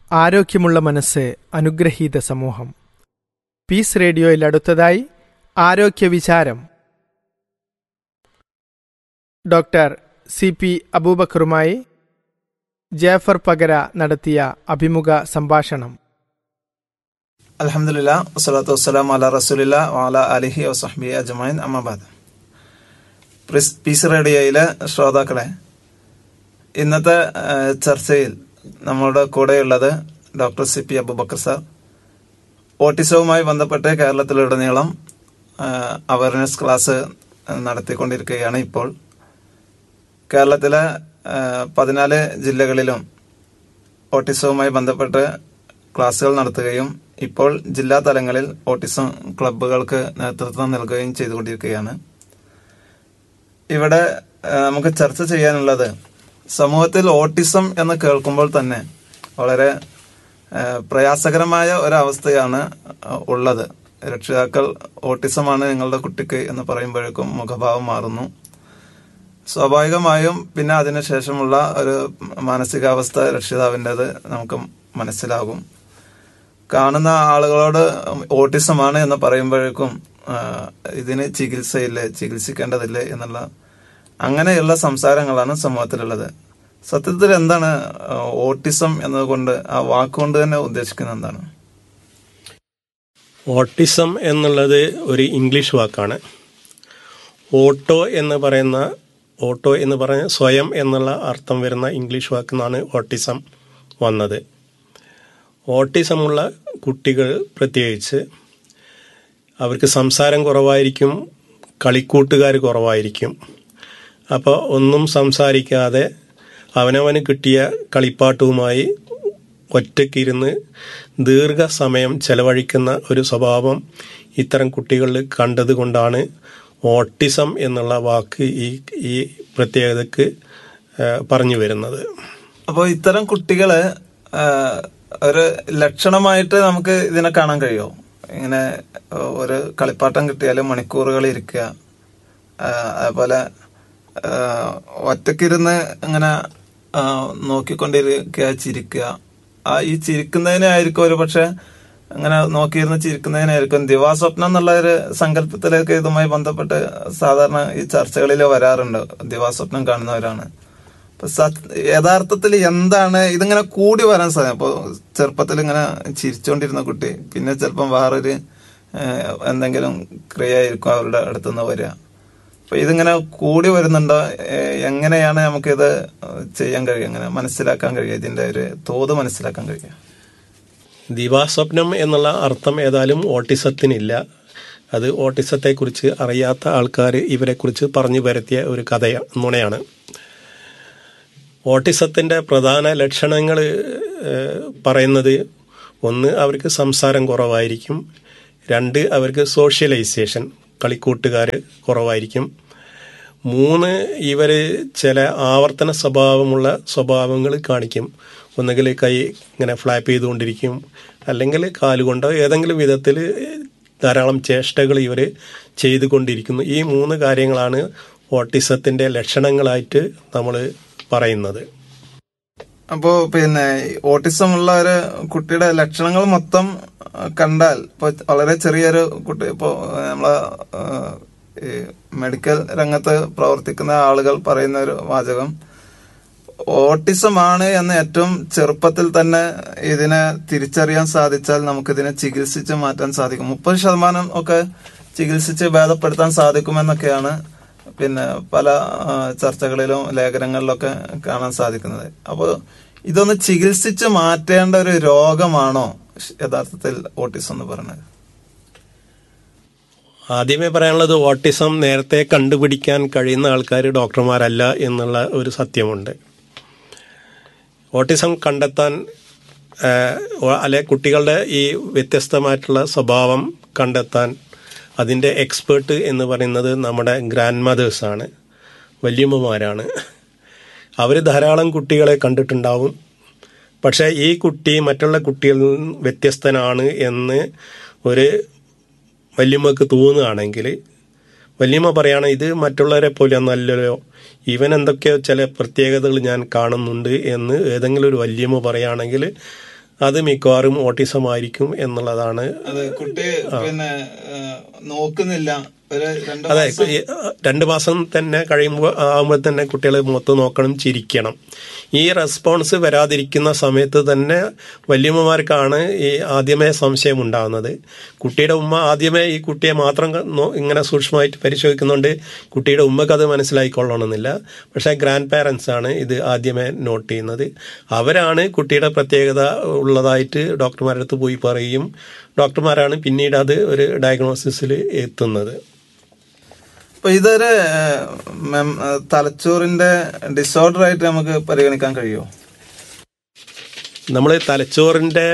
ആരോഗ്യമുള്ള മനസ്സ് അനുഗ്രഹീത സമൂഹം പീസ് റേഡിയോയിൽ അടുത്തതായി ആരോഗ്യ വിചാരം ഡോക്ടർ സി പി അബൂബക്കറുമായി ജാഫർ പകര നടത്തിയ അഭിമുഖ സംഭാഷണം അലഹമില്ല വസ്സലാത്തു വസ്സലാം അല റസൂലില്ല വാല അലിഹി വസഹബി അജ്മൈൻ അമ്മബാദ് പീസ് റേഡിയോയിലെ ശ്രോതാക്കളെ ഇന്നത്തെ ആ, ചർച്ചയിൽ നമ്മളുടെ കൂടെയുള്ളത് doctor C P Abubakar sir ഓട്ടിസവുമായി ബന്ധപ്പെട്ട് കേരളത്തിലുടനീളം അവയർനെസ് ക്ലാസ് നടത്തിക്കൊണ്ടിരിക്കുകയാണ് ഇപ്പോൾ കേരളത്തിലെ ആ, പതിനാല് ജില്ലകളിലും ഓട്ടിസവുമായി ബന്ധപ്പെട്ട് ക്ലാസുകൾ നടത്തുകയും ഇപ്പോൾ ജില്ലാ തലങ്ങളിൽ ഓട്ടിസം ക്ലബ്ബുകൾക്ക് നേതൃത്വം നൽകുകയും ചെയ്തുകൊണ്ടിരിക്കുകയാണ് ഇവിടെ ആ, നമുക്ക് ചർച്ച ചെയ്യാനുള്ളത് സമൂഹത്തിൽ ഓട്ടിസം എന്ന് കേൾക്കുമ്പോൾ തന്നെ വളരെ ആ, പ്രയാസകരമായ ഒരവസ്ഥയാണ് ആ, ഉള്ളത് രക്ഷിതാക്കൾ ഓട്ടിസമാണ് നിങ്ങളുടെ കുട്ടിക്ക് എന്ന് പറയുമ്പോഴേക്കും മുഖഭാവം മാറുന്നു സ്വാഭാവികമായും പിന്നെ അതിനുശേഷമുള്ള ഒരു മാനസികാവസ്ഥ രക്ഷിതാവിൻ്റെത് നമുക്ക് മനസ്സിലാകും കാണുന്ന ആളുകളോട് ഓട്ടിസമാണ് എന്ന് പറയുമ്പോഴേക്കും ആ, ഇതിന് ചികിത്സയില്ലേ ചികിത്സിക്കേണ്ടതില്ലേ എന്നുള്ള അങ്ങനെയുള്ള സംസാരങ്ങളാണ് സമൂഹത്തിലുള്ളത് സത്യത്തിൽ എന്താണ് ആ, ഓട്ടിസം എന്നതുകൊണ്ട് ആ വാക്കുകൊണ്ട് തന്നെ ഉദ്ദേശിക്കുന്നത് എന്താണ് ഓട്ടിസം എന്നുള്ളത് ഒരു ഇംഗ്ലീഷ് വാക്കാണ് ഓട്ടോ എന്ന് പറയുന്ന ഓട്ടോ എന്ന് പറയുന്ന സ്വയം എന്നുള്ള അർത്ഥം വരുന്ന ഇംഗ്ലീഷ് വാക്കിൽ നിന്നാണ് ഓട്ടിസം വന്നത് ഓട്ടിസമുള്ള കുട്ടികൾ പ്രത്യേകിച്ച് അവർക്ക് സംസാരം കുറവായിരിക്കും കളിക്കൂട്ടുകാർ കുറവായിരിക്കും അപ്പോൾ ഒന്നും സംസാരിക്കാതെ അവനവന് കിട്ടിയ കളിപ്പാട്ടവുമായി ഒറ്റയ്ക്കിരുന്ന് ദീർഘസമയം ചെലവഴിക്കുന്ന ഒരു സ്വഭാവം ഇത്തരം കുട്ടികളിൽ കണ്ടതുകൊണ്ടാണ് ഓട്ടിസം എന്നുള്ള വാക്ക് ഈ ഈ പ്രത്യേകതക്ക് ആ, പറഞ്ഞു വരുന്നത് അപ്പോൾ ഇത്തരം കുട്ടികള് ആ, ഒരു ലക്ഷണമായിട്ട് നമുക്ക് ഇതിനെ കാണാൻ കഴിയുമോ ഇങ്ങനെ ആ, ഒരു കളിപ്പാട്ടം കിട്ടിയാൽ മണിക്കൂറുകൾ ഇരിക്കുക ആ, അതുപോലെ ആ, ഒറ്റക്കിരുന്ന് ഇങ്ങനെ ആ, നോക്കിക്കൊണ്ടിരിക്കുക ചിരിക്കുക ആ ഈ ചിരിക്കുന്നതിനായിരിക്കും ഒരു പക്ഷെ അങ്ങനെ നോക്കിയിരുന്ന് ചിരിക്കുന്നതിനായിരിക്കും ദിവാസ്വപ്നം എന്നുള്ള ഒരു സങ്കല്പത്തിലേക്ക് ഇതുമായി ബന്ധപ്പെട്ട് സാധാരണ ഈ ചർച്ചകളിൽ വരാറുണ്ട് ദിവാസ്വപ്നം കാണുന്നവരാണ് അപ്പൊ സത്- യഥാർത്ഥത്തിൽ എന്താണ് ഇതിങ്ങനെ കൂടി വരാൻ സാധ്യത അപ്പൊ ചെറുപ്പത്തിൽ ഇങ്ങനെ ചിരിച്ചുകൊണ്ടിരുന്ന കുട്ടി പിന്നെ ചിലപ്പം വേറൊരു ഏഹ്, എന്തെങ്കിലും ക്രിയ ആയിരിക്കും അവരുടെ അടുത്തുനിന്ന് വരിക അപ്പൊ ഇതിങ്ങനെ കൂടി വരുന്നുണ്ടോ ഏഹ്, എങ്ങനെയാണ് നമുക്കിത് ചെയ്യാൻ കഴിയുക എങ്ങനെ മനസ്സിലാക്കാൻ കഴിയുക ഇതിന്റെ ഒരു തോത് മനസ്സിലാക്കാൻ കഴിയുക ദിവാസ്വപ്നം എന്നുള്ള അർത്ഥം ഏതായാലും ഓട്ടിസത്തിനില്ല അത് ഓട്ടിസത്തെക്കുറിച്ച് അറിയാത്ത ആൾക്കാർ ഇവരെക്കുറിച്ച് പറഞ്ഞു വരുത്തിയ ഒരു കഥ നുണയാണ് ഓട്ടിസത്തിൻ്റെ പ്രധാന ലക്ഷണങ്ങൾ പറയുന്നത് ഒന്ന് അവർക്ക് സംസാരം കുറവായിരിക്കും രണ്ട് അവർക്ക് സോഷ്യലൈസേഷൻ കളിക്കൂട്ടുകാർ കുറവായിരിക്കും മൂന്ന് ഇവർ ചില ആവർത്തന സ്വഭാവമുള്ള സ്വഭാവങ്ങൾ കാണിക്കും ഒന്നുകിൽ കൈ ഇങ്ങനെ ഫ്ലാപ്പ് ചെയ്തുകൊണ്ടിരിക്കും അല്ലെങ്കിൽ കാലുകൊണ്ടോ ഏതെങ്കിലും വിധത്തിൽ ധാരാളം ചേഷ്ടകൾ ഇവർ ചെയ്തുകൊണ്ടിരിക്കുന്നു ഈ മൂന്ന് കാര്യങ്ങളാണ് ഓട്ടിസത്തിൻ്റെ ലക്ഷണങ്ങളായിട്ട് നമ്മൾ പറയുന്നത് അപ്പോ പിന്നെ ഓട്ടിസം ഉള്ള ഒരു കുട്ടിയുടെ ലക്ഷണങ്ങൾ മൊത്തം ആ, കണ്ടാൽ ഇപ്പൊ വളരെ ചെറിയൊരു കുട്ടി ഇപ്പോ നമ്മളെ ആ, ഈ മെഡിക്കൽ രംഗത്ത് പ്രവർത്തിക്കുന്ന ആളുകൾ പറയുന്ന ഒരു വാചകം ഓട്ടിസം ആണ് എന്ന് ഏറ്റവും ചെറുപ്പത്തിൽ തന്നെ ഇതിനെ തിരിച്ചറിയാൻ സാധിച്ചാൽ നമുക്കിതിനെ ചികിത്സിച്ച് മാറ്റാൻ സാധിക്കും മുപ്പത് ശതമാനം ഒക്കെ ചികിത്സിച്ച് ഭേദപ്പെടുത്താൻ സാധിക്കുമെന്നൊക്കെയാണ് പിന്നെ പല ആ, ചർച്ചകളിലും ലേഖനങ്ങളിലൊക്കെ കാണാൻ സാധിക്കുന്നത് അപ്പോൾ ഇതൊന്ന് ചികിത്സിച്ച് മാറ്റേണ്ട ഒരു രോഗമാണോ യഥാർത്ഥത്തിൽ ഓട്ടിസം എന്ന് പറയുന്നത് ആദ്യമേ പറയാനുള്ളത് ഓട്ടിസം നേരത്തെ കണ്ടുപിടിക്കാൻ കഴിയുന്ന ആൾക്കാർ ഡോക്ടർമാരല്ല എന്നുള്ള ഒരു സത്യമുണ്ട് ഓട്ടിസം കണ്ടെത്താൻ ആ, അല്ലെ കുട്ടികളുടെ ഈ വ്യത്യസ്തമായിട്ടുള്ള സ്വഭാവം കണ്ടെത്താൻ അതിൻ്റെ എക്സ്പേർട്ട് എന്ന് പറയുന്നത് നമ്മുടെ ഗ്രാൻഡ് മദേഴ്സാണ് വല്യമ്മമാരാണ് അവർ ധാരാളം കുട്ടികളെ കണ്ടിട്ടുണ്ടാവും പക്ഷേ ഈ കുട്ടി മറ്റുള്ള കുട്ടികളിൽ നിന്ന് വ്യത്യസ്തനാണ് എന്ന് ഒരു വല്യമ്മക്ക് തോന്നുകയാണെങ്കിൽ വല്യമ്മ പറയാണ് ഇത് മറ്റുള്ളവരെ പോലെ ഒന്നല്ലല്ലോ ഇവൻ എന്തൊക്കെയോ ചില പ്രത്യേകതകൾ ഞാൻ കാണുന്നുണ്ട് എന്ന് ഏതെങ്കിലും ഒരു വല്യമ്മ പറയുകയാണെങ്കിൽ അത് മിക്കവാറും ഓട്ടിസം ആയിരിക്കും എന്നുള്ളതാണ് അത് കുട്ടി പിന്നെ ആ, നോക്കുന്നില്ല ഒരു രണ്ട് അതെ മാസം ഈ, ആ, രണ്ട് മാസം തന്നെ കഴിയുമ്പോൾ ആകുമ്പോൾ തന്നെ കുട്ടികൾ മുഖത്ത് നോക്കണം ചിരിക്കണം ഈ റെസ്പോൺസ് വരാതിരിക്കുന്ന സമയത്ത് തന്നെ വല്യമ്മമാർക്കാണ് ഈ ആദ്യമേ സംശയം ഉണ്ടാകുന്നത് കുട്ടിയുടെ ഉമ്മ ആദ്യമേ ഈ കുട്ടിയെ മാത്രം ക- നോ- ഇങ്ങനെ സൂക്ഷ്മമായിട്ട് പരിശോധിക്കുന്നുണ്ട് കുട്ടിയുടെ ഉമ്മക്ക് അത് മനസ്സിലായിക്കൊള്ളണമെന്നില്ല പക്ഷേ ഗ്രാൻഡ് പാരൻസ് ആണ് ഇത് ആദ്യമേ നോട്ട് ചെയ്യുന്നത് അവരാണ് കുട്ടിയുടെ പ്രത്യേകത ഉള്ളതായിട്ട് ഡോക്ടർമാരുടെ അടുത്ത് പോയി പറയുകയും ഡോക്ടർമാരാണ് പിന്നീട് അത് ഒരു ഡയഗ്നോസിസിൽ എത്തുന്നത് അപ്പൊ ഇതൊരു ആ, മെം- ആ, തലച്ചോറിന്റെ ഡിസോർഡർ ആയിട്ട് നമുക്ക് പരിഗണിക്കാൻ കഴിയുമോ നമ്മൾ തലച്ചോറിൻ്റെ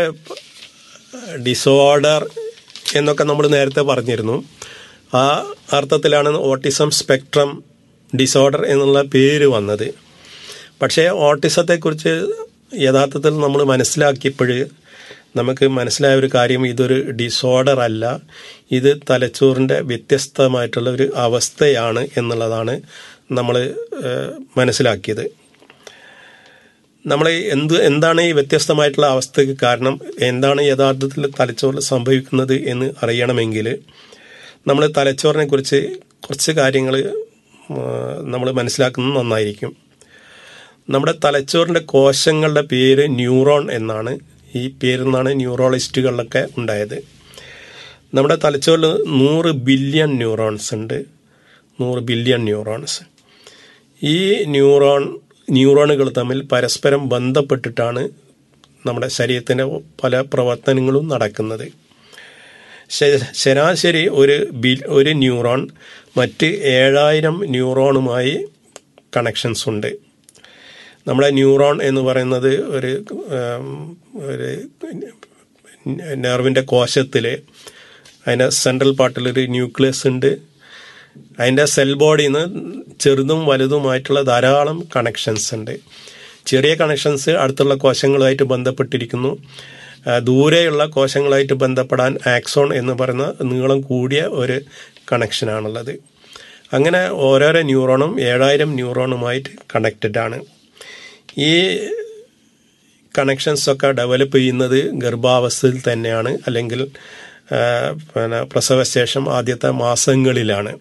ഡിസോർഡർ എന്നൊക്കെ നമ്മൾ നേരത്തെ പറഞ്ഞിരുന്നു ആ അർത്ഥത്തിലാണ് ഓട്ടിസം സ്പെക്ട്രം ഡിസോർഡർ എന്നുള്ള പേര് വന്നത് പക്ഷേ ഓട്ടിസത്തെക്കുറിച്ച് യഥാർത്ഥത്തിൽ നമ്മൾ മനസ്സിലാക്കിയപ്പോൾ നമുക്ക് മനസ്സിലായ ഒരു കാര്യം ഇതൊരു ഡിസോർഡർ അല്ല ഇത് തലച്ചോറിൻ്റെ വ്യത്യസ്തമായിട്ടുള്ള ഒരു അവസ്ഥയാണ് എന്നുള്ളതാണ് നമ്മൾ ഏഹ്, മനസ്സിലാക്കിയത് നമ്മൾ എന്ത് എന്താണ് ഈ വ്യത്യസ്തമായിട്ടുള്ള അവസ്ഥയ്ക്ക് കാരണം എന്താണ് യഥാർത്ഥത്തിൽ തലച്ചോറിൽ സംഭവിക്കുന്നത് എന്ന് അറിയണമെങ്കിൽ നമ്മൾ തലച്ചോറിനെ കുറിച്ച് കുറച്ച് കാര്യങ്ങൾ നമ്മൾ മനസ്സിലാക്കുന്നത് നന്നായിരിക്കും നമ്മുടെ തലച്ചോറിൻ്റെ കോശങ്ങളുടെ പേര് ന്യൂറോൺ എന്നാണ് ഈ പേരിൽ നിന്നാണ് ന്യൂറോളജിസ്റ്റുകളിലൊക്കെ ഉണ്ടായത് നമ്മുടെ തലച്ചോറിൽ നൂറ് ബില്യൺ ന്യൂറോൺസ് ഉണ്ട് നൂറ് ബില്യൺ ന്യൂറോൺസ് ഈ ന്യൂറോൺ ന്യൂറോണുകൾ തമ്മിൽ പരസ്പരം ബന്ധപ്പെട്ടിട്ടാണ് നമ്മുടെ ശരീരത്തിൻ്റെ പല പ്രവർത്തനങ്ങളും നടക്കുന്നത് ശ- ശരാശരി ഒരു ബിൽ ഒരു ന്യൂറോൺ മറ്റ് ഏഴായിരം ന്യൂറോണുമായി കണക്ഷൻസ് ഉണ്ട് നമ്മുടെ ന്യൂറോൺ എന്ന് പറയുന്നത് ഒരു ഉം, ഒരു നെർവിൻ്റെ കോശത്തിൽ അതിൻ്റെ സെൻട്രൽ പാർട്ടിലൊരു ന്യൂക്ലിയസ് ഉണ്ട് അതിൻ്റെ സെൽ ബോഡിയിൽ നിന്ന് ചെറുതും വലുതുമായിട്ടുള്ള ധാരാളം കണക്ഷൻസ് ഉണ്ട് ചെറിയ കണക്ഷൻസ് അടുത്തുള്ള കോശങ്ങളുമായിട്ട് ബന്ധപ്പെട്ടിരിക്കുന്നു ആ, ദൂരെയുള്ള കോശങ്ങളായിട്ട് ബന്ധപ്പെടാൻ ആക്സോൺ എന്ന് പറയുന്ന നീളം കൂടിയ ഒരു കണക്ഷനാണുള്ളത് അങ്ങനെ ഓരോരോ ന്യൂറോണും ഏഴായിരം ന്യൂറോണുമായിട്ട് കണക്റ്റഡ് ആണ് ഈ കണക്ഷൻസ് ഒക്കെ ഡെവലപ്പ് ചെയ്യുന്നത് ഗർഭാവസ്ഥയിൽ തന്നെയാണ് അല്ലെങ്കിൽ ആ, പിന്നെ പ്രസവശേഷം ആദ്യത്തെ മാസങ്ങളിലാണ്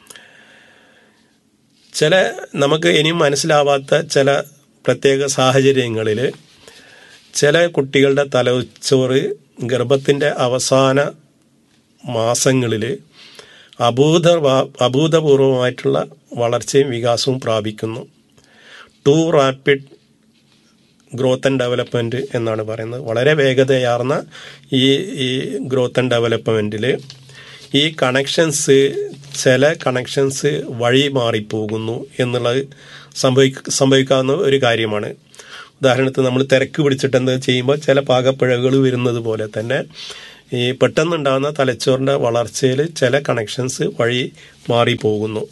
ചില നമുക്ക് ഇനിയും മനസ്സിലാവാത്ത ചില പ്രത്യേക സാഹചര്യങ്ങളിൽ ചില കുട്ടികളുടെ തലച്ചോറ് ഗർഭത്തിൻ്റെ അവസാന മാസങ്ങളിൽ അഭൂത അഭൂതപൂർവമായിട്ടുള്ള വളർച്ചയും വികാസവും പ്രാപിക്കുന്നു to rapid growth and development എന്നാണ് പറയുന്നത് വളരെ വേഗതയാർന്ന ഈ ഈ ഗ്രോത്ത് ആൻഡ് ഡെവലപ്മെൻറ്റിൽ ഈ കണക്ഷൻസ് ചില കണക്ഷൻസ് വഴി മാറിപ്പോകുന്നു എന്നുള്ളത് സംഭവി സംഭവിക്കാവുന്ന ഒരു കാര്യമാണ് ഉദാഹരണത്തിന് നമ്മൾ തിരക്ക് പിടിച്ചിട്ട് എന്താ ചെയ്യുമ്പോൾ ചില പാകപ്പിഴകൾ വരുന്നത് പോലെ തന്നെ ഈ പെട്ടെന്നുണ്ടാകുന്ന തലച്ചോറിൻ്റെ വളർച്ചയിൽ ചില കണക്ഷൻസ് വഴി മാറിപ്പോകുന്നു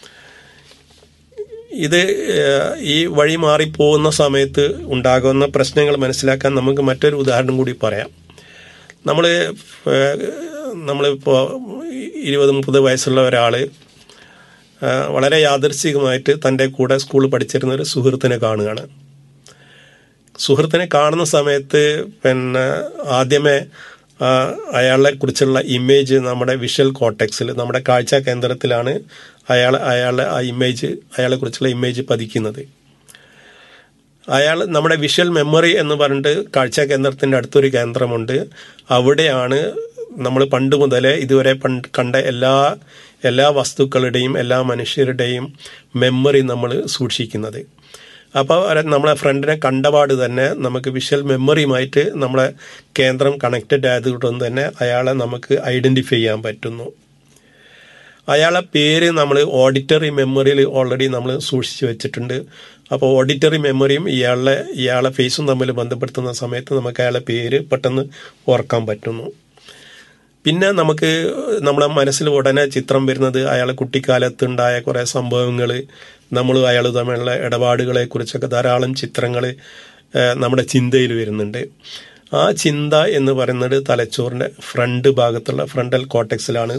ഇത് ഏഹ്, ഈ വഴി മാറിപ്പോകുന്ന സമയത്ത് ഉണ്ടാകുന്ന പ്രശ്നങ്ങൾ മനസ്സിലാക്കാൻ നമുക്ക് മറ്റൊരു ഉദാഹരണം കൂടി പറയാം നമ്മൾ നമ്മളിപ്പോൾ ഇരുപത് മുപ്പത് വയസ്സുള്ള ഒരാൾ വളരെ യാദൃശികമായിട്ട് തൻ്റെ കൂടെ സ്കൂളിൽ പഠിച്ചിരുന്ന ഒരു സുഹൃത്തിനെ കാണുകയാണ് സുഹൃത്തിനെ കാണുന്ന സമയത്ത് പിന്നെ ആദ്യമേ ആ, അയാളെ കുറിച്ചുള്ള ഇമേജ് നമ്മുടെ വിഷ്വൽ കോട്ടക്സിൽ നമ്മുടെ കാഴ്ച കേന്ദ്രത്തിലാണ് അയാൾ അയാളെ ആ ഇമേജ് അയാളെ കുറിച്ചുള്ള ഇമേജ് പതിക്കുന്നത് അയാൾ നമ്മുടെ വിഷ്വൽ മെമ്മറി എന്ന് പറഞ്ഞിട്ട് കാഴ്ച കേന്ദ്രത്തിൻ്റെ അടുത്തൊരു കേന്ദ്രമുണ്ട് അവിടെയാണ് നമ്മൾ പണ്ട് മുതലേ ഇതുവരെ പണ്ട് കണ്ട എല്ലാ എല്ലാ വസ്തുക്കളുടെയും എല്ലാ മനുഷ്യരുടെയും മെമ്മറി നമ്മൾ സൂക്ഷിക്കുന്നത് അപ്പോൾ നമ്മളെ ഫ്രണ്ടിനെ കണ്ടപാട് തന്നെ നമുക്ക് വിഷ്വൽ മെമ്മറിയുമായിട്ട് നമ്മളെ കേന്ദ്രം കണക്റ്റഡ് ആയതുകൊണ്ട് തന്നെ അയാളെ നമുക്ക് ഐഡൻറ്റിഫൈ ചെയ്യാൻ പറ്റുന്നു അയാളെ പേര് നമ്മൾ ഓഡിറ്ററി മെമ്മറിയിൽ ഓൾറെഡി നമ്മൾ സൂക്ഷിച്ചു വെച്ചിട്ടുണ്ട് അപ്പോൾ ഓഡിറ്ററി മെമ്മറിയും ഇയാളുടെ ഇയാളെ ഫേസും തമ്മിൽ ബന്ധപ്പെടുത്തുന്ന സമയത്ത് നമുക്ക് അയാളെ പേര് പെട്ടെന്ന് ഓർക്കാൻ പറ്റുന്നു പിന്നെ നമുക്ക് നമ്മളെ മനസ്സിൽ ഉടനെ ചിത്രം വരുന്നത് അയാളെ കുട്ടിക്കാലത്ത് ഉണ്ടായ കുറേ സംഭവങ്ങൾ നമ്മൾ അയാൾ തമ്മിലുള്ള ഇടപാടുകളെ കുറിച്ചൊക്കെ ധാരാളം ചിത്രങ്ങൾ നമ്മുടെ ചിന്തയിൽ വരുന്നുണ്ട് ആ ചിന്ത എന്ന് പറയുന്നത് തലച്ചോറിൻ്റെ ഫ്രണ്ട് ഭാഗത്തുള്ള ഫ്രണ്ടൽ കോട്ടക്സിലാണ്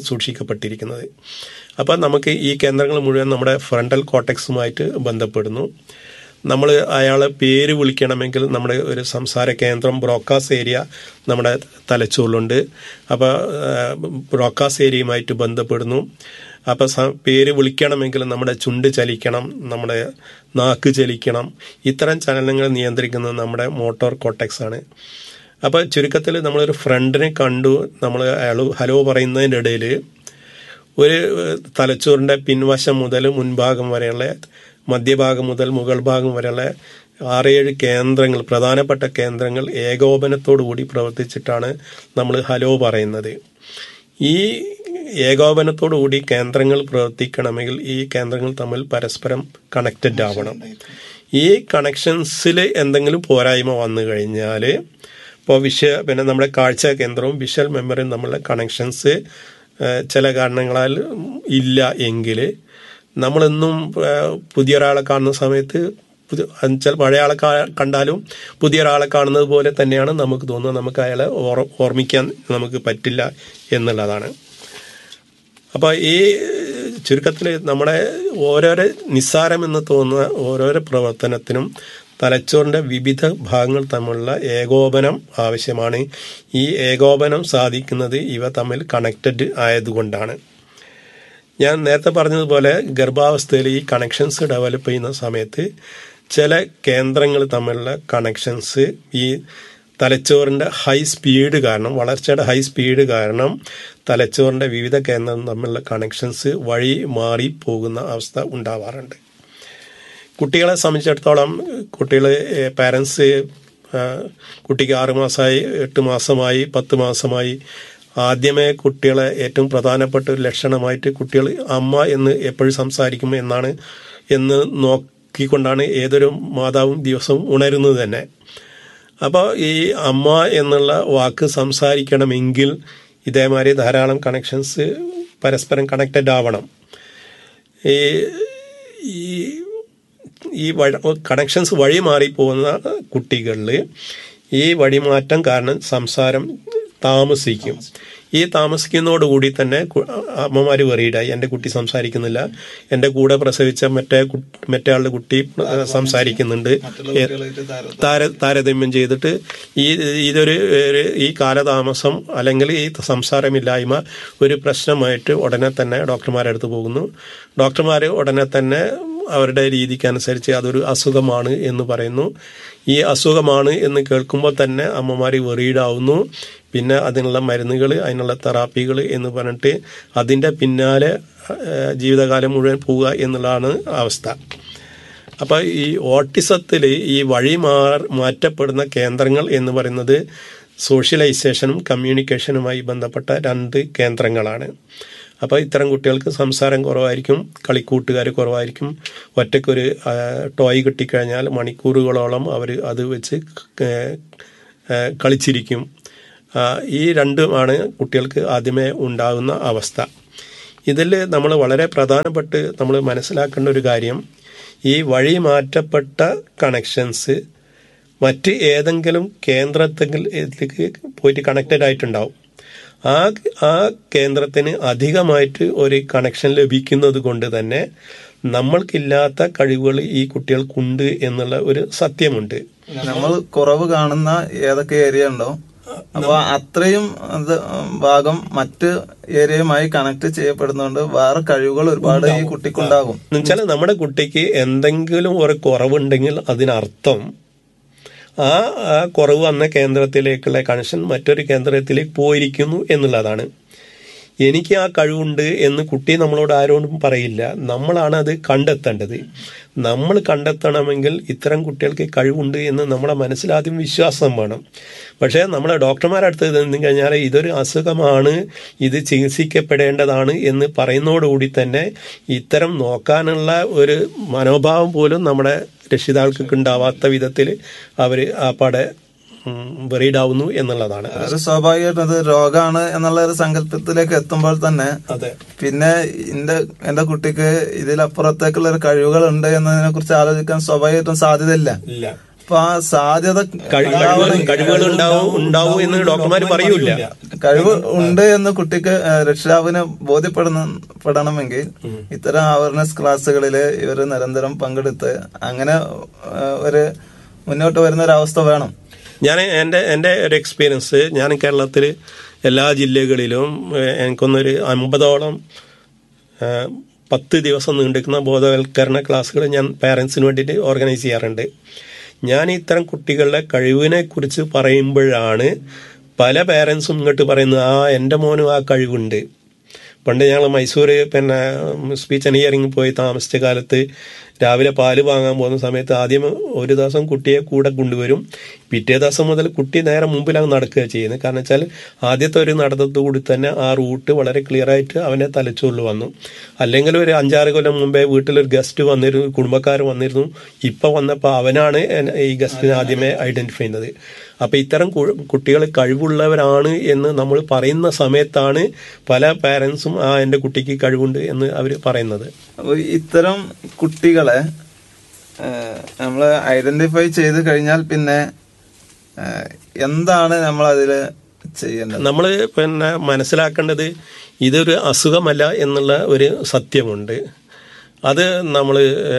സൂക്ഷിക്കപ്പെട്ടിരിക്കുന്നത് അപ്പം നമുക്ക് ഈ കേന്ദ്രങ്ങൾ മുഴുവൻ നമ്മുടെ ഫ്രണ്ടൽ കോട്ടക്സുമായിട്ട് ബന്ധപ്പെടുന്നു നമ്മൾ അയാളെ പേര് വിളിക്കണമെങ്കിൽ നമ്മുടെ ഒരു സംസാര കേന്ദ്രം ബ്രോക്കാസ് ഏരിയ നമ്മുടെ തലച്ചോറിലുണ്ട് അപ്പോൾ ബ്രോക്കാസ് ഏരിയയുമായിട്ട് ബന്ധപ്പെടുന്നു അപ്പോൾ പേര് വിളിക്കണമെങ്കിൽ നമ്മുടെ ചുണ്ട് ചലിക്കണം നമ്മുടെ നാക്ക് ചലിക്കണം ഇത്തരം ചലനങ്ങൾ നിയന്ത്രിക്കുന്നത് നമ്മുടെ മോട്ടോർ കോട്ടക്സ് ആണ് അപ്പോൾ ചുരുക്കത്തിൽ നമ്മളൊരു ഫ്രണ്ടിനെ കണ്ടു നമ്മൾ അയാൾ ഹലോ പറയുന്നതിൻ്റെ ഇടയിൽ ഒരു തലച്ചോറിൻ്റെ പിൻവശം മുതൽ മുൻഭാഗം വരെയുള്ള മധ്യഭാഗം മുതൽ മുകൾ ഭാഗം വരെയുള്ള ആറേഴ് കേന്ദ്രങ്ങൾ പ്രധാനപ്പെട്ട കേന്ദ്രങ്ങൾ ഏകോപനത്തോടു കൂടി പ്രവർത്തിച്ചിട്ടാണ് നമ്മൾ ഹലോ പറയുന്നത് ഈ ഏകോപനത്തോടു കൂടി കേന്ദ്രങ്ങൾ പ്രവർത്തിക്കണമെങ്കിൽ ഈ കേന്ദ്രങ്ങൾ തമ്മിൽ പരസ്പരം കണക്റ്റഡ് ആവണം ഈ കണക്ഷൻസിൽ എന്തെങ്കിലും പോരായ്മ വന്നു കഴിഞ്ഞാൽ ഇപ്പോൾ വിഷ പിന്നെ നമ്മുടെ കാഴ്ച കേന്ദ്രവും വിഷ്വൽ മെമ്മറിയും തമ്മിലുള്ള കണക്ഷൻസ് ചില കാരണങ്ങളാൽ ഇല്ല എങ്കിൽ നമ്മളെന്നും പുതിയ ഒരാളെ കാണുന്ന സമയത്ത് പുതിയ ചില പഴയ ആളെ കണ്ടാലും പുതിയ ഒരാളെ കാണുന്നത് പോലെ തന്നെയാണ് നമുക്ക് തോന്നുന്നത് നമുക്ക് അയാളെ ഓർ ഓർമ്മിക്കാൻ നമുക്ക് പറ്റില്ല എന്നുള്ളതാണ് അപ്പോൾ ഈ ചുരുക്കത്തിൽ നമ്മുടെ ഓരോരോ നിസ്സാരമെന്ന് തോന്നുന്ന ഓരോരോ പ്രവർത്തനത്തിനും തലച്ചോറിൻ്റെ വിവിധ ഭാഗങ്ങൾ തമ്മിലുള്ള ഏകോപനം ആവശ്യമാണ് ഈ ഏകോപനം സാധിക്കുന്നത് ഇവ തമ്മിൽ കണക്റ്റഡ് ആയതുകൊണ്ടാണ് ഞാൻ നേരത്തെ പറഞ്ഞതുപോലെ ഗർഭാവസ്ഥയിൽ ഈ കണക്ഷൻസ് ഡെവലപ്പ് ചെയ്യുന്ന സമയത്ത് ചില കേന്ദ്രങ്ങൾ തമ്മിലുള്ള കണക്ഷൻസ് ഈ തലച്ചോറിൻ്റെ ഹൈ സ്പീഡ് കാരണം വളർച്ചയുടെ ഹൈ സ്പീഡ് കാരണം തലച്ചോറിൻ്റെ വിവിധ കേന്ദ്രം തമ്മിലുള്ള കണക്ഷൻസ് വഴി മാറി പോകുന്ന അവസ്ഥ ഉണ്ടാവാറുണ്ട് കുട്ടികളെ സംബന്ധിച്ചിടത്തോളം കുട്ടികൾ പാരൻസ് കുട്ടിക്ക് ആറ് മാസമായി എട്ട് മാസമായി പത്ത് മാസമായി ആദ്യമേ കുട്ടികളെ ഏറ്റവും പ്രധാനപ്പെട്ട ഒരു ലക്ഷണമായിട്ട് കുട്ടികൾ അമ്മ എന്ന് എപ്പോഴും സംസാരിക്കും എന്നാണ് എന്ന് നോക്കിക്കൊണ്ടാണ് ഏതൊരു മാതാവും ദിവസവും ഉണരുന്നത് തന്നെ അപ്പോൾ ഈ അമ്മ എന്നുള്ള വാക്ക് സംസാരിക്കണമെങ്കിൽ ഇതേമാതിരി ധാരാളം കണക്ഷൻസ് പരസ്പരം കണക്റ്റഡ് ആവണം ഈ ഈ ഈ കണക്ഷൻസ് വഴി മാറിപ്പോകുന്ന കുട്ടികളിൽ ഈ വഴിമാറ്റം കാരണം സംസാരം താമസിക്കും ഈ താമസിക്കുന്നതോടുകൂടി തന്നെ അമ്മമാർ വെറിയിടായി എൻ്റെ കുട്ടി സംസാരിക്കുന്നില്ല എൻ്റെ കൂടെ പ്രസവിച്ച മറ്റേ മറ്റേ ആളുടെ കുട്ടി സംസാരിക്കുന്നുണ്ട് താര താരതമ്യം ചെയ്തിട്ട് ഈ ഇതൊരു ഈ കാലതാമസം അല്ലെങ്കിൽ ഈ സംസാരമില്ലായ്മ ഒരു പ്രശ്നമായിട്ട് ഉടനെ തന്നെ ഡോക്ടർമാരുടെ അടുത്ത് പോകുന്നു ഡോക്ടർമാർ ഉടനെ തന്നെ അവരുടെ രീതിക്കനുസരിച്ച് അതൊരു അസുഖമാണ് എന്ന് പറയുന്നു ഈ അസുഖമാണ് എന്ന് കേൾക്കുമ്പോൾ തന്നെ അമ്മമാർ വെറീഡാവുന്നു പിന്നെ അതിനുള്ള മരുന്നുകൾ അതിനുള്ള തെറാപ്പികൾ എന്ന് പറഞ്ഞിട്ട് അതിൻ്റെ പിന്നാലെ ജീവിതകാലം മുഴുവൻ പോവുക എന്നുള്ളതാണ് അവസ്ഥ അപ്പോൾ ഈ ഓട്ടിസത്തിൽ ഈ വഴി മാർ മാറ്റപ്പെടുന്ന കേന്ദ്രങ്ങൾ എന്ന് പറയുന്നത് സോഷ്യലൈസേഷനും കമ്മ്യൂണിക്കേഷനുമായി ബന്ധപ്പെട്ട രണ്ട് കേന്ദ്രങ്ങളാണ് അപ്പോൾ ഇത്തരം കുട്ടികൾക്ക് സംസാരം കുറവായിരിക്കും കളിക്കൂട്ടുകാർ കുറവായിരിക്കും ഒറ്റയ്ക്കൊരു ടോയ് കിട്ടിക്കഴിഞ്ഞാൽ മണിക്കൂറുകളോളം അവർ അത് വെച്ച് കളിച്ചിരിക്കും ഈ രണ്ടുമാണ് കുട്ടികൾക്ക് ആദ്യമേ ഉണ്ടാകുന്ന അവസ്ഥ ഇതിൽ നമ്മൾ വളരെ പ്രധാനപ്പെട്ട് നമ്മൾ മനസ്സിലാക്കേണ്ട ഒരു കാര്യം ഈ വഴി മാറ്റപ്പെട്ട കണക്ഷൻസ് മറ്റ് ഏതെങ്കിലും കേന്ദ്രത്തിലേക്ക് പോയിട്ട് കണക്റ്റഡ് ആയിട്ടുണ്ടാവും ആ ആ കേന്ദ്രത്തിന് അധികമായിട്ട് ഒരു കണക്ഷൻ ലഭിക്കുന്നത് കൊണ്ട് തന്നെ നമ്മൾക്കില്ലാത്ത കഴിവുകൾ ഈ കുട്ടികൾക്കുണ്ട് എന്നുള്ള ഒരു സത്യമുണ്ട് നമ്മൾ കുറവ് കാണുന്ന ഏതൊക്കെ ഏരിയ ഉണ്ടോ അപ്പൊ അത്രയും ഭാഗം മറ്റ് ഏരിയയുമായി കണക്ട് ചെയ്യപ്പെടുന്നതുകൊണ്ട് വേറെ കഴിവുകൾ ഒരുപാട് ഈ കുട്ടിക്കുണ്ടാകും എന്നുവെച്ചാൽ നമ്മുടെ കുട്ടിക്ക് എന്തെങ്കിലും ഒരു കുറവുണ്ടെങ്കിൽ അതിനർത്ഥം ആ ആ കുറവ് വന്ന കേന്ദ്രത്തിലേക്കുള്ള കണക്ഷൻ മറ്റൊരു കേന്ദ്രത്തിലേക്ക് പോയിരിക്കുന്നു എന്നുള്ളതാണ് എനിക്ക് ആ കഴിവുണ്ട് എന്ന് കുട്ടി നമ്മളോട് ആരോടും പറയില്ല നമ്മളാണ് അത് കണ്ടെത്തേണ്ടത് നമ്മൾ കണ്ടെത്തണമെങ്കിൽ ഇത്തരം കുട്ടികൾക്ക് കഴിവുണ്ട് എന്ന് നമ്മുടെ മനസ്സിലാദ്യം വിശ്വാസം വേണം പക്ഷേ നമ്മളെ ഡോക്ടർമാരടുത്ത് നിന്ന് കഴിഞ്ഞാൽ ഇതൊരു അസുഖമാണ് ഇത് ചികിത്സിക്കപ്പെടേണ്ടതാണ് എന്ന് പറയുന്നതോടുകൂടി തന്നെ ഇത്തരം നോക്കാനുള്ള ഒരു മനോഭാവം പോലും നമ്മുടെ രക്ഷിതാക്കൾക്ക് ഉണ്ടാവാത്ത വിധത്തിൽ അവർ ആ പാടെ വെറീഡാവുന്നു എന്നുള്ളതാണ് അത് സ്വാഭാവികമായിട്ടും അത് രോഗമാണ് എന്നുള്ള ഒരു സങ്കല്പത്തിലേക്ക് എത്തുമ്പോൾ തന്നെ അതെ പിന്നെ എന്റെ എന്റെ കുട്ടിക്ക് ഇതിലപ്പുറത്തേക്കുള്ള ഒരു കഴിവുകൾ ഉണ്ട് എന്നതിനെ കുറിച്ച് ആലോചിക്കാൻ സ്വാഭാവികമായിട്ടും സാധ്യതയില്ല ഇല്ല അപ്പൊ ആ സാധ്യത കഴി- കഴിവുകൾ കഴിവുകൾ ഉണ്ടാവും ഉണ്ടാവും എന്ന് ഡോക്ടർമാർ പറയൂല കഴിവ് ഉണ്ട് എന്ന് കുട്ടിക്ക് ആ, രക്ഷിതാവിന് ബോധ്യപ്പെടുന്ന പെടണമെങ്കിൽ ഇത്തരം അവയർനെസ് ക്ലാസ്സുകളിൽ ഇവർ നിരന്തരം പങ്കെടുത്ത് അങ്ങനെ ആ, ഒരു മുന്നോട്ട് വരുന്ന ഒരു അവസ്ഥ വേണം ഞാൻ എൻ്റെ എൻ്റെ ഒരു എക്സ്പീരിയൻസ് ഞാൻ കേരളത്തിൽ എല്ലാ ജില്ലകളിലും ഏഹ്, എനിക്കൊന്നൊരു അമ്പതോളം ഏഹ്, പത്ത് ദിവസം നീണ്ടിരിക്കുന്ന ബോധവൽക്കരണ ക്ലാസ്സുകൾ ഞാൻ പാരൻസിന് വേണ്ടിയിട്ട് ഓർഗനൈസ് ചെയ്യാറുണ്ട് ഞാൻ ഇത്തരം കുട്ടികളുടെ കഴിവിനെ കുറിച്ച് പറയുമ്പോഴാണ് പല പാരൻസും ഇങ്ങോട്ട് പറയുന്നത് ആ എൻ്റെ മോനും ആ കഴിവുണ്ട് പണ്ട് ഞങ്ങൾ മൈസൂർ പിന്നെ സ്പീച്ച് ആൻഡ് ഹിയറിംഗ് പോയി താമസിച്ച കാലത്ത് രാവിലെ പാല് വാങ്ങാൻ പോകുന്ന സമയത്ത് ആദ്യം ഒരു ദിവസം കുട്ടിയെ കൂടെ കൊണ്ടുവരും പിറ്റേ ദിവസം മുതൽ കുട്ടി നേരെ മുമ്പിലാണ് നടക്കുക ചെയ്യുന്നത് കാരണം വെച്ചാൽ ആദ്യത്തെ ഒരു നടത്തത്തു കൂടി തന്നെ ആ റൂട്ട് വളരെ ക്ലിയർ ആയിട്ട് അവനെ തലച്ചുള്ളിൽ വന്നു അല്ലെങ്കിൽ ഒരു അഞ്ചാറ് കൊല്ലം മുമ്പേ വീട്ടിലൊരു ഗസ്റ്റ് വന്നിരുന്നു കുടുംബക്കാർ വന്നിരുന്നു ഇപ്പൊ വന്നപ്പോൾ അവനാണ് എന്നെ ഈ ഗസ്റ്റിനെ ആദ്യമേ ഐഡന്റിഫൈ ചെയ്യുന്നത് അപ്പൊ ഇത്തരം കു- കുട്ടികൾ കഴിവുള്ളവരാണ് എന്ന് നമ്മൾ പറയുന്ന സമയത്താണ് പല പാരൻസും ആ എൻ്റെ കുട്ടിക്ക് കഴിവുണ്ട് എന്ന് അവർ പറയുന്നത് അപ്പൊ ഇത്തരം കുട്ടികളെ നമ്മൾ ഐഡന്റിഫൈ ചെയ്ത് കഴിഞ്ഞാൽ പിന്നെ ആ, എന്താണ് നമ്മൾ അതിൽ ചെയ്യേണ്ടത് നമ്മൾ പിന്നെ മനസ്സിലാക്കേണ്ടത് ഇതൊരു അസുഖമല്ല എന്നുള്ള ഒരു സത്യമുണ്ട് അത് നമ്മൾ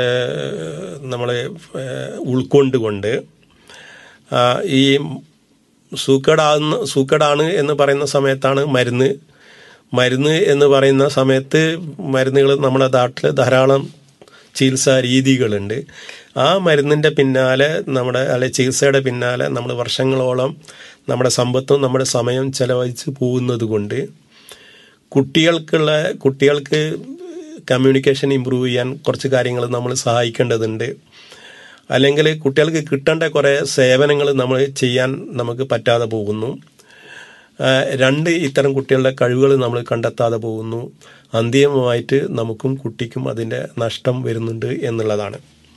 നമ്മൾ ഉൾക്കൊണ്ടുകൊണ്ട് ആ, ഈ സൂക്കേടാകുന്ന സൂക്കേടാണ് എന്ന് പറയുന്ന സമയത്താണ് മരുന്ന് മരുന്ന് എന്ന് പറയുന്ന സമയത്ത് മരുന്നുകൾ നമ്മുടെ നാട്ടിൽ ധാരാളം ചികിത്സാ രീതികളുണ്ട് ആ മരുന്നിൻ്റെ പിന്നാലെ നമ്മുടെ അല്ലെ ചികിത്സയുടെ പിന്നാലെ നമ്മൾ വർഷങ്ങളോളം നമ്മുടെ സമ്പത്തും നമ്മുടെ സമയം ചെലവഴിച്ച് പോകുന്നത് കൊണ്ട് കുട്ടികൾക്കുള്ള കുട്ടികൾക്ക് കമ്മ്യൂണിക്കേഷൻ ഇമ്പ്രൂവ് ചെയ്യാൻ കുറച്ച് കാര്യങ്ങൾ നമ്മൾ സഹായിക്കേണ്ടതുണ്ട് അല്ലെങ്കിൽ കുട്ടികൾക്ക് കിട്ടേണ്ട കുറേ സേവനങ്ങൾ നമ്മൾ ചെയ്യാൻ നമുക്ക് പറ്റാതെ പോകുന്നു ആ, രണ്ട് ഇത്തരം കുട്ടികളുടെ കഴിവുകൾ നമ്മൾ കണ്ടെത്താതെ പോകുന്നു അന്തിമമായിട്ട് നമുക്കും കുട്ടിക്കും അതിൻ്റെ നഷ്ടം വരുന്നുണ്ട് എന്നുള്ളതാണ്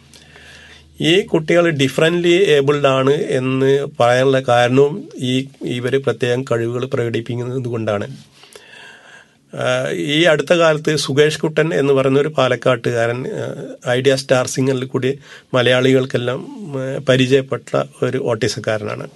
ഈ കുട്ടികൾ ഡിഫറൻ്റ്ലി ഏബിൾഡ് ആണ് എന്ന് പറയാനുള്ള കാരണവും ഈ ഇവർ പ്രത്യേകം കഴിവുകൾ പ്രകടിപ്പിക്കുന്നത് കൊണ്ടാണ് ആഹ് ഈ അടുത്ത കാലത്ത് സുകേഷ് കുട്ടൻ എന്ന് പറയുന്ന ഒരു പാലക്കാട്ടുകാരൻ ആഹ് ഐഡിയ സ്റ്റാർ സിംഗറിൽ കൂടി മലയാളികൾക്കെല്ലാം ആഹ് പരിചയപ്പെട്ട ഒരു ഓട്ടിസക്കാരനാണ്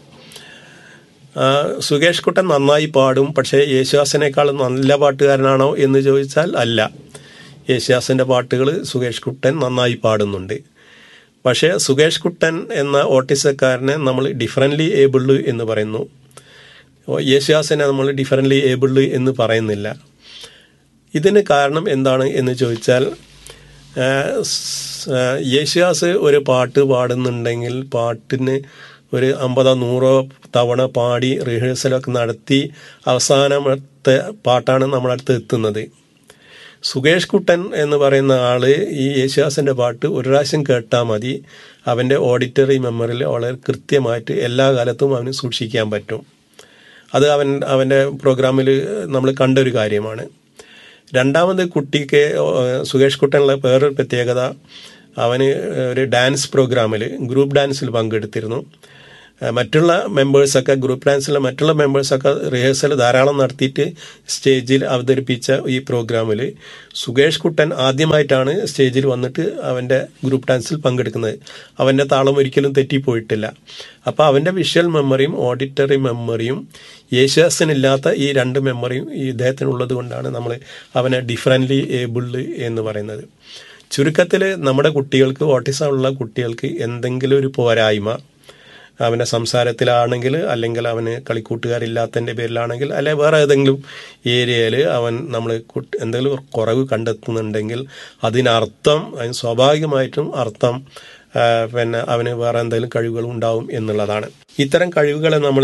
ആഹ് സുകേഷ് കുട്ടൻ നന്നായി പാടും പക്ഷേ യേശുദാസിനേക്കാളും നല്ല പാട്ടുകാരനാണോ എന്ന് ചോദിച്ചാൽ അല്ല യേശുദാസിൻ്റെ പാട്ടുകൾ സുകേഷ് കുട്ടൻ നന്നായി പാടുന്നുണ്ട് പക്ഷേ സുകേഷ് കുട്ടൻ എന്ന ഓട്ടിസക്കാരനെ നമ്മൾ ഡിഫറൻ്റ്ലി ഏബിൾഡ് എന്ന് പറയുന്നു യേശുദാസിനെ നമ്മൾ ഡിഫറൻ്റ്ലി ഏബിൾഡ് എന്ന് പറയുന്നില്ല ഇതിന് കാരണം എന്താണ് എന്ന് ചോദിച്ചാൽ ആ, സ്- ആ, യേശുദാസ് ഒരു പാട്ട് പാടുന്നുണ്ടെങ്കിൽ പാട്ടിന് ഒരു അമ്പതോ നൂറോ തവണ പാടി റിഹേഴ്സലൊക്കെ നടത്തി അവസാനത്തെ പാട്ടാണ് നമ്മുടെ അടുത്ത് എത്തുന്നത് സുകേഷ് കുട്ടൻ എന്ന് പറയുന്ന ആള് ഈ യേശുദാസിന്റെ പാട്ട് ഒരു പ്രാവശ്യം കേട്ടാൽ മതി അവന്റെ ഓഡിറ്ററി മെമ്മറിയിൽ വളരെ കൃത്യമായിട്ട് എല്ലാ കാലത്തും അവന് സൂക്ഷിക്കാൻ പറ്റും അത് അവൻ അവന്റെ പ്രോഗ്രാമിൽ നമ്മൾ കണ്ടൊരു കാര്യമാണ് രണ്ടാമത് കുട്ടിക്ക് ഏഹ്, സുകേഷ് കുട്ടനുള്ള വേറൊരു പ്രത്യേകത അവന് ഒരു ഡാൻസ് പ്രോഗ്രാമിൽ ഗ്രൂപ്പ് ഡാൻസിൽ പങ്കെടുത്തിരുന്നു ഏഹ്, മറ്റുള്ള മെമ്പേഴ്സൊക്കെ ഗ്രൂപ്പ് ഡാൻസിലെ മറ്റുള്ള മെമ്പേഴ്സൊക്കെ റിഹേഴ്സൽ ധാരാളം നടത്തിയിട്ട് സ്റ്റേജിൽ അവതരിപ്പിച്ച ഈ പ്രോഗ്രാമിൽ സുകേഷ് കുട്ടൻ ആദ്യമായിട്ടാണ് സ്റ്റേജിൽ വന്നിട്ട് അവൻ്റെ ഗ്രൂപ്പ് ഡാൻസിൽ പങ്കെടുക്കുന്നത് അവൻ്റെ താളം ഒരിക്കലും തെറ്റിപ്പോയിട്ടില്ല അപ്പോൾ അവൻ്റെ വിഷ്വൽ മെമ്മറിയും ഓഡിറ്ററി മെമ്മറിയും യേശുദാസിനില്ലാത്ത ഈ രണ്ട് മെമ്മറിയും ഈ ഇദ്ദേഹത്തിനുള്ളത് കൊണ്ടാണ് നമ്മൾ അവനെ ഡിഫറൻ്റ്ലി ഏബിൾഡ് എന്ന് പറയുന്നത് ചുരുക്കത്തിൽ നമ്മുടെ കുട്ടികൾക്ക് ഓട്ടിസം ഉള്ള കുട്ടികൾക്ക് എന്തെങ്കിലും ഒരു പോരായ്മ അവൻ്റെ സംസാരത്തിലാണെങ്കിൽ അല്ലെങ്കിൽ അവന് കളിക്കൂട്ടുകാരില്ലാത്തതിൻ്റെ പേരിലാണെങ്കിൽ അല്ലെ വേറെ ഏതെങ്കിലും ഏരിയയിൽ അവൻ നമ്മൾ കുട്ടി എന്തെങ്കിലും കുറവ് കണ്ടെത്തുന്നുണ്ടെങ്കിൽ അതിനർത്ഥം അതിന് സ്വാഭാവികമായിട്ടും അർത്ഥം ആ, പിന്നെ അവന് വേറെ എന്തെങ്കിലും കഴിവുകൾ ഉണ്ടാവും എന്നുള്ളതാണ് ഇത്തരം കഴിവുകളെ നമ്മൾ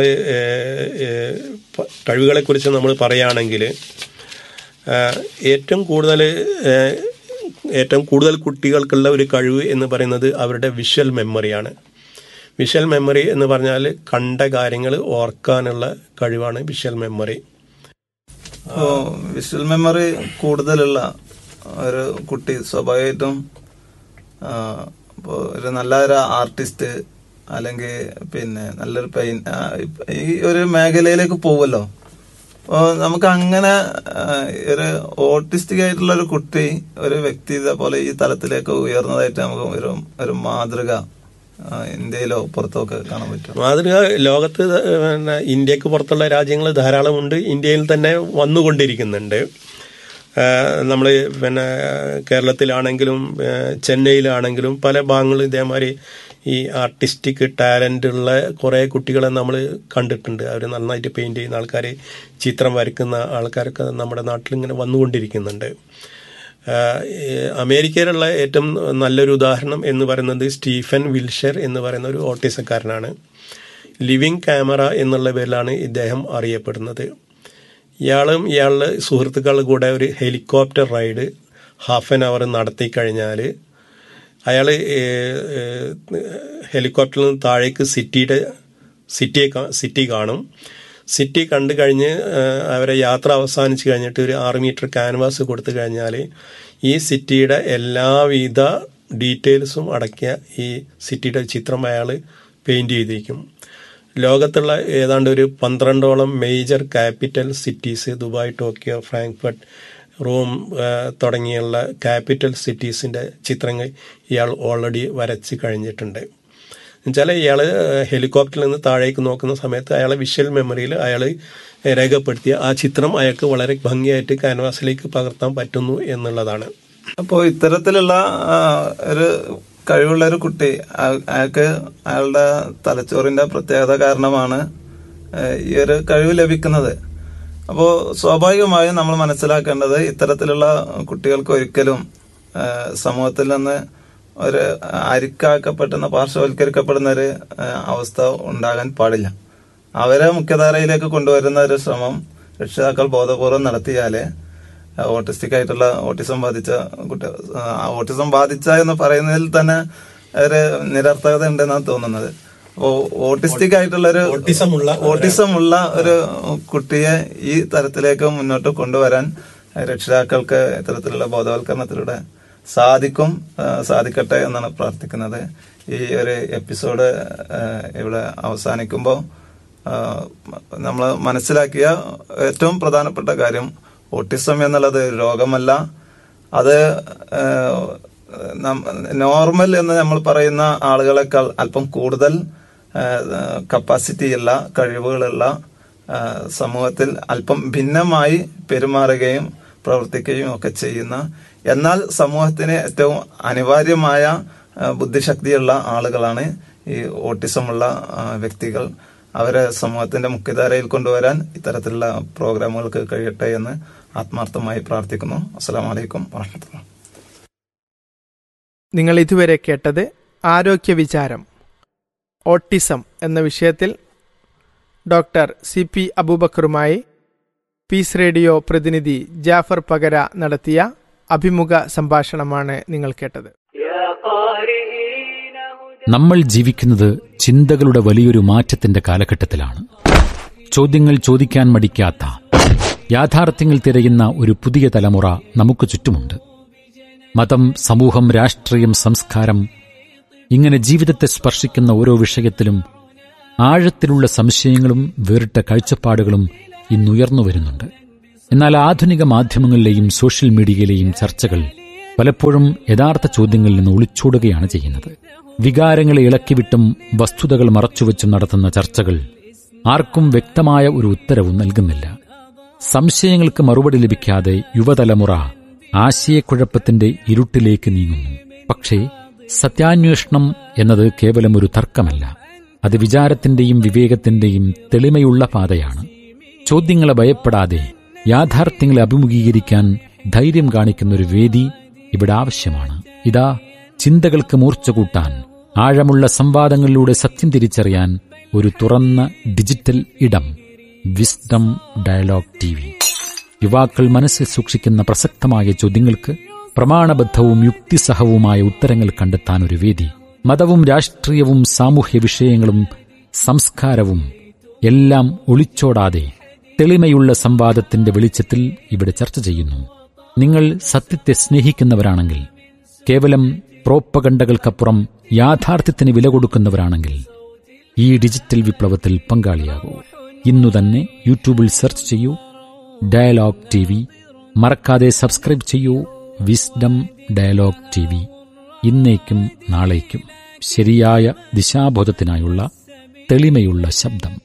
കഴിവുകളെ കുറിച്ച് നമ്മൾ പറയുകയാണെങ്കിൽ ആ, ഏറ്റവും കൂടുതൽ ആ, ഏറ്റവും കൂടുതൽ കുട്ടികൾക്കുള്ള ഒരു കഴിവ് എന്ന് പറയുന്നത് അവരുടെ വിഷ്വൽ മെമ്മറിയാണ് വിഷ്വൽ മെമ്മറി എന്ന് പറഞ്ഞാൽ കണ്ട കാര്യങ്ങൾ ഓർക്കാനുള്ള കഴിവാണ് വിഷ്വൽ മെമ്മറി ഇപ്പോ വിഷ്വൽ മെമ്മറി കൂടുതലുള്ള ഒരു കുട്ടി സ്വാഭാവികമായിട്ടും ആ, ഇപ്പോ ഒരു നല്ല ഒരു ആർട്ടിസ്റ്റ് അല്ലെങ്കിൽ പിന്നെ നല്ലൊരു പെയിൻ ആ, ഇപ്പ- ഈ ഒരു മേഖലയിലേക്ക് പോവല്ലോ അപ്പോ നമുക്ക് അങ്ങനെ ആ, ഒരു ഓട്ടിസ്റ്റിക് ആയിട്ടുള്ള ഒരു കുട്ടി ഒരു വ്യക്തി ഇതേപോലെ ഈ തലത്തിലേക്ക് ഉയർന്നതായിട്ട് നമുക്ക് ഒരു ഒരു മാതൃക ആ, ഇന്ത്യയിലോ പുറത്തോ ഒക്കെ കാണാൻ പറ്റും മാതൃക ലോകത്ത് ത- പിന്നെ ഇന്ത്യക്ക് പുറത്തുള്ള രാജ്യങ്ങൾ ധാരാളമുണ്ട് ഇന്ത്യയിൽ തന്നെ വന്നുകൊണ്ടിരിക്കുന്നുണ്ട് നമ്മൾ പിന്നെ കേരളത്തിലാണെങ്കിലും ആ, ചെന്നൈയിലാണെങ്കിലും പല ഭാഗങ്ങളും ഇതേമാതിരി ഈ ആർട്ടിസ്റ്റിക് ടാലൻ്റ് ഉള്ള കുറേ കുട്ടികളെ നമ്മൾ കണ്ടിട്ടുണ്ട് അവർ നന്നായിട്ട് പെയിൻറ് ചെയ്യുന്ന ആൾക്കാർ ചിത്രം വരയ്ക്കുന്ന ആൾക്കാരൊക്കെ നമ്മുടെ നാട്ടിൽ ഇങ്ങനെ വന്നുകൊണ്ടിരിക്കുന്നുണ്ട് ആഹ് ഈ അമേരിക്കയിലുള്ള ഏറ്റവും നല്ലൊരു ഉദാഹരണം എന്ന് പറയുന്നത് സ്റ്റീഫൻ വിൽഷർ എന്ന് പറയുന്ന ഒരു ഓട്ടിസക്കാരനാണ് ലിവിങ് ക്യാമറ എന്നുള്ള പേരിലാണ് ഇദ്ദേഹം അറിയപ്പെടുന്നത് ഇയാളും ഇയാളുടെ സുഹൃത്തുക്കളുടെ കൂടെ ഒരു helicopter ride half an hour നടത്തി കഴിഞ്ഞാൽ അയാൾ ഹെലികോപ്റ്ററിൽ നിന്ന് താഴേക്ക് സിറ്റിയുടെ സിറ്റിയെ കാ- സിറ്റി കാണും സിറ്റി കണ്ടു കഴിഞ്ഞ് ആ, അവരെ യാത്ര അവസാനിച്ച് കഴിഞ്ഞിട്ട് ഒരു ആറ് മീറ്റർ ക്യാൻവാസ് കൊടുത്തു കഴിഞ്ഞാൽ ഈ സിറ്റിയുടെ എല്ലാവിധ ഡീറ്റെയിൽസും അടക്കിയ ഈ സിറ്റിയുടെ ചിത്രം അയാൾ പെയിൻറ് ചെയ്തിരിക്കും ലോകത്തുള്ള ഏതാണ്ട് ഒരു പന്ത്രണ്ടോളം major capital cities Dubai Tokyo Frankfurt Rome ആ, തുടങ്ങിയുള്ള ക്യാപിറ്റൽ സിറ്റീസിന്റെ ചിത്രങ്ങൾ ഇയാൾ ഓൾറെഡി വരച്ച് കഴിഞ്ഞിട്ടുണ്ട് എന്നുവെച്ചാൽ ഇയാൾ ഹെലികോപ്റ്ററിൽ നിന്ന് താഴേക്ക് നോക്കുന്ന സമയത്ത് അയാളെ വിഷ്വൽ മെമ്മറിയിൽ അയാൾ രേഖപ്പെടുത്തിയ ആ ചിത്രം അയാൾക്ക് വളരെ ഭംഗിയായിട്ട് ക്യാൻവാസിലേക്ക് പകർത്താൻ പറ്റുന്നു എന്നുള്ളതാണ് അപ്പോൾ ഇത്തരത്തിലുള്ള ആ, ഒരു കഴിവുള്ള ഒരു കുട്ടി അയ- അയാൾക്ക് അയാളുടെ തലച്ചോറിന്റെ പ്രത്യേകത കാരണമാണ് ഏഹ്, ഈ ഒരു കഴിവ് ലഭിക്കുന്നത് അപ്പോൾ സ്വാഭാവികമായും നമ്മൾ മനസ്സിലാക്കേണ്ടത് ഇത്തരത്തിലുള്ള കുട്ടികൾക്ക് ഒരിക്കലും ഏഹ്, സമൂഹത്തിൽ നിന്ന് ഒരു അരിക്കാക്കപ്പെടുന്ന പാർശ്വവൽക്കരിക്കപ്പെടുന്ന ഒരു ഏഹ്, അവസ്ഥ ഉണ്ടാകാൻ പാടില്ല അവരെ മുഖ്യധാരയിലേക്ക് കൊണ്ടുവരുന്ന ഒരു ശ്രമം രക്ഷിതാക്കൾ ബോധപൂർവം നടത്തിയാലേ ഓട്ടിസ്റ്റിക് ആയിട്ടുള്ള ഓട്ടിസം ബാധിച്ച കുട്ടി ആ, ഓട്ടിസം ബാധിച്ച എന്ന് പറയുന്നതിൽ തന്നെ ഒരു നിരർത്ഥകത ഉണ്ടെന്നാണ് തോന്നുന്നത് അപ്പോ ഓട്ടിസ്റ്റിക് ആയിട്ടുള്ള ഒരു ഓട്ടിസമുള്ള ഓട്ടിസം ഉള്ള ഒരു കുട്ടിയെ ഈ തരത്തിലേക്ക് മുന്നോട്ട് കൊണ്ടുവരാൻ രക്ഷിതാക്കൾക്ക് ഇത്തരത്തിലുള്ള ബോധവൽക്കരണത്തിലൂടെ സാധിക്കും ആ, സാധിക്കട്ടെ എന്നാണ് പ്രാർത്ഥിക്കുന്നത് ഈ ഒരു എപ്പിസോഡ് ആ, ഇവിടെ അവസാനിക്കുമ്പോൾ നമ്മൾ മനസ്സിലാക്കിയ ഏറ്റവും പ്രധാനപ്പെട്ട കാര്യം ഓട്ടിസം എന്നുള്ളത് ഒരു രോഗമല്ല അത് നോർമൽ എന്ന് നമ്മൾ പറയുന്ന ആളുകളെക്കാൾ അല്പം കൂടുതൽ കപ്പാസിറ്റി ഉള്ള കഴിവുകളുള്ള ആ, സമൂഹത്തിൽ അല്പം ഭിന്നമായി പെരുമാറുകയും പ്രവർത്തിക്കുകയും ഒക്കെ ചെയ്യുന്ന എന്നാൽ സമൂഹത്തിന് ഏറ്റവും അനിവാര്യമായ ആ, ബുദ്ധിശക്തിയുള്ള ആളുകളാണ് ഈ ഓട്ടിസമുള്ള ആ, വ്യക്തികൾ അവരെ സമൂഹത്തിന്റെ മുഖ്യധാരയിൽ കൊണ്ടുവരാൻ ഇത്തരത്തിലുള്ള പ്രോഗ്രാമുകൾക്ക് കഴിയട്ടെ എന്ന് ആത്മാർത്ഥമായി പ്രാർത്ഥിക്കുന്നു അസ്സാം വലൈക്കും വാഹമത്തുള്ള നിങ്ങൾ ഇതുവരെ കേട്ടത് ആരോഗ്യ വിചാരം ഓട്ടിസം എന്ന വിഷയത്തിൽ ഡോക്ടർ സി പി അബൂബക്കറുമായി പീസ് റേഡിയോ പ്രതിനിധി ജാഫർ പകര നടത്തിയ അഭിമുഖ സംഭാഷണമാണ് നിങ്ങൾ കേട്ടത് നമ്മൾ ജീവിക്കുന്നത് ചിന്തകളുടെ വലിയൊരു മാറ്റത്തിന്റെ കാലഘട്ടത്തിലാണ് ചോദ്യങ്ങൾ ചോദിക്കാൻ മടിക്കാത്ത യാഥാർത്ഥ്യങ്ങൾ തിരയുന്ന ഒരു പുതിയ തലമുറ നമുക്ക് ചുറ്റുമുണ്ട് മതം സമൂഹം രാഷ്ട്രീയം സംസ്കാരം ഇങ്ങനെ ജീവിതത്തെ സ്പർശിക്കുന്ന ഓരോ വിഷയത്തിലും ആഴത്തിലുള്ള സംശയങ്ങളും വേറിട്ട കാഴ്ചപ്പാടുകളും ഇന്നുയർന്നു വരുന്നുണ്ട് എന്നാൽ ആധുനിക മാധ്യമങ്ങളിലെയും സോഷ്യൽ മീഡിയയിലെയും ചർച്ചകൾ പലപ്പോഴും യഥാർത്ഥ ചോദ്യങ്ങളിൽ നിന്ന് ഒളിച്ചോടുകയാണ് ചെയ്യുന്നത് വികാരങ്ങളെ ഇളക്കിവിട്ടും വസ്തുതകൾ മറച്ചുവെച്ചും നടത്തുന്ന ചർച്ചകൾ ആർക്കും വ്യക്തമായ ഒരു ഉത്തരവും നൽകുന്നില്ല സംശയങ്ങൾക്ക് മറുപടി ലഭിക്കാതെ യുവതലമുറ ആശയക്കുഴപ്പത്തിന്റെ ഇരുട്ടിലേക്ക് നീങ്ങുന്നു പക്ഷേ സത്യാന്വേഷണം എന്നത് കേവലം ഒരു തർക്കമല്ല അത് വിചാരത്തിന്റെയും വിവേകത്തിന്റെയും തെളിമയുള്ള പാതയാണ് ചോദ്യങ്ങളെ ഭയപ്പെടാതെ യാഥാർത്ഥ്യങ്ങളെ അഭിമുഖീകരിക്കാൻ ധൈര്യം കാണിക്കുന്ന ഒരു വേദി ഇവിടെ ആവശ്യമാണ് ഇതാ ചിന്തകൾക്ക് മൂർച്ച കൂട്ടാൻ ആഴമുള്ള സംവാദങ്ങളിലൂടെ സത്യം തിരിച്ചറിയാൻ ഒരു തുറന്ന ഡിജിറ്റൽ ഇടം വിസ്ഡം ഡയലോഗ് ടി വി യുവാക്കൾ മനസ്സിൽ സൂക്ഷിക്കുന്ന പ്രസക്തമായ ചോദ്യങ്ങൾക്ക് പ്രമാണബദ്ധവും യുക്തിസഹവുമായ ഉത്തരങ്ങൾ കണ്ടെത്താൻ ഒരു വേദി മതവും രാഷ്ട്രീയവും സാമൂഹ്യ വിഷയങ്ങളും സംസ്കാരവും എല്ലാം ഒളിച്ചോടാതെ തെളിമയുള്ള സംവാദത്തിന്റെ വെളിച്ചത്തിൽ ഇവിടെ ചർച്ച ചെയ്യുന്നു നിങ്ങൾ സത്യത്തെ സ്നേഹിക്കുന്നവരാണെങ്കിൽ കേവലം പ്രോപ്പകണ്ടകൾക്കപ്പുറം യാഥാർത്ഥ്യത്തിന് വില കൊടുക്കുന്നവരാണെങ്കിൽ ഈ ഡിജിറ്റൽ വിപ്ലവത്തിൽ പങ്കാളിയാകൂ ഇന്നു തന്നെ യൂട്യൂബിൽ സെർച്ച് ചെയ്യൂ ഡയലോഗ് ടി വി മറക്കാതെ സബ്സ്ക്രൈബ് ചെയ്യൂ വിസ്ഡം ഡയലോഗ് ടി വി ഇന്നേക്കും നാളേക്കും ശരിയായ ദിശാബോധത്തിനായുള്ള തെളിമയുള്ള ശബ്ദം